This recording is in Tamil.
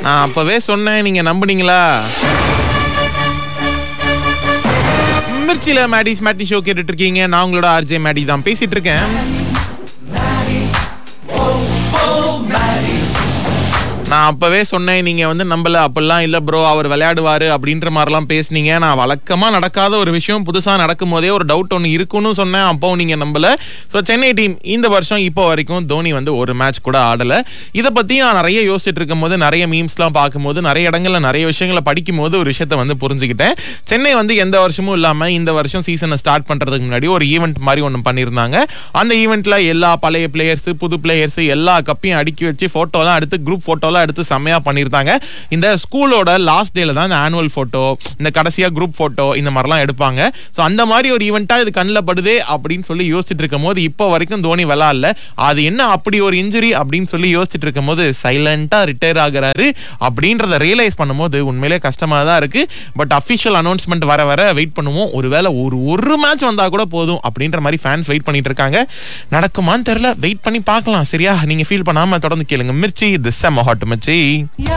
நான் அப்பவே சொன்னேன் நீங்க நம்புனீங்களா மிர்ச்சில மேடிஸ் மேட்டி ஷோ கேட்டுட்டு இருக்கீங்க நான் உங்களோட ஆர்ஜே மேடி தான் பேசிட்டு இருக்கேன் நான் அப்பவே சொன்னேன் நீங்க வந்து நம்பல அப்படிலாம் இல்ல ப்ரோ அவர் விளையாடுவாரு அப்படின்ற மாதிரிலாம் பேசுனீங்க நான் வழக்கமா நடக்காத ஒரு விஷயம் புதுசா நடக்கும் போதே ஒரு டவுட் ஒன்று இருக்குன்னு சொன்னேன் அப்போ நீங்க நம்பல ஸோ சென்னை டீம் இந்த வருஷம் இப்போ வரைக்கும் தோனி வந்து ஒரு மேட்ச் கூட ஆடல இதை பத்தி நான் நிறைய யோசிச்சுட்டு இருக்கும்போது நிறைய மீம்ஸ்லாம் பார்க்கும்போது நிறைய இடங்கள்ல நிறைய விஷயங்களை படிக்கும் போது ஒரு விஷயத்தை வந்து புரிஞ்சுக்கிட்டேன் சென்னை வந்து எந்த வருஷமும் இல்லாம இந்த வருஷம் சீசனை ஸ்டார்ட் பண்றதுக்கு முன்னாடி ஒரு ஈவெண்ட் மாதிரி ஒன்று பண்ணியிருந்தாங்க அந்த ஈவெண்ட்ல எல்லா பழைய பிளேயர்ஸ் புது பிளேயர்ஸ் எல்லா கப்பையும் அடுக்கி வச்சு போட்டோலாம் எடுத்து குரூப் போட்டோலாம் எடுத்து செம்மையா பண்ணியிருந்தாங்க இந்த ஸ்கூலோட லாஸ்ட் டேல தான் இந்த ஆனுவல் போட்டோ இந்த கடைசியா குரூப் போட்டோ இந்த மாதிரிலாம் எடுப்பாங்க ஸோ அந்த மாதிரி ஒரு ஈவெண்ட்டா இது கண்ணில் படுதே அப்படின்னு சொல்லி யோசிச்சுட்டு இருக்கும் போது இப்போ வரைக்கும் தோனி விளாட்ல அது என்ன அப்படி ஒரு இன்ஜுரி அப்படின்னு சொல்லி யோசிச்சுட்டு இருக்கும் போது சைலண்டா ரிட்டையர் ஆகுறாரு அப்படின்றத ரியலைஸ் பண்ணும்போது உண்மையிலே கஷ்டமா தான் இருக்கு பட் அஃபிஷியல் அனௌன்ஸ்மெண்ட் வர வர வெயிட் பண்ணுவோம் ஒருவேளை ஒரு ஒரு மேட்ச் வந்தா கூட போதும் அப்படின்ற மாதிரி ஃபேன்ஸ் வெயிட் பண்ணிட்டு இருக்காங்க நடக்குமான்னு தெரியல வெயிட் பண்ணி பார்க்கலாம் சரியா நீங்க ஃபீல் பண்ணாம தொடர்ந்து கேளுங்க மிர்ச்சி திஸ் செம்ம ஹாட் மிர்ச்சி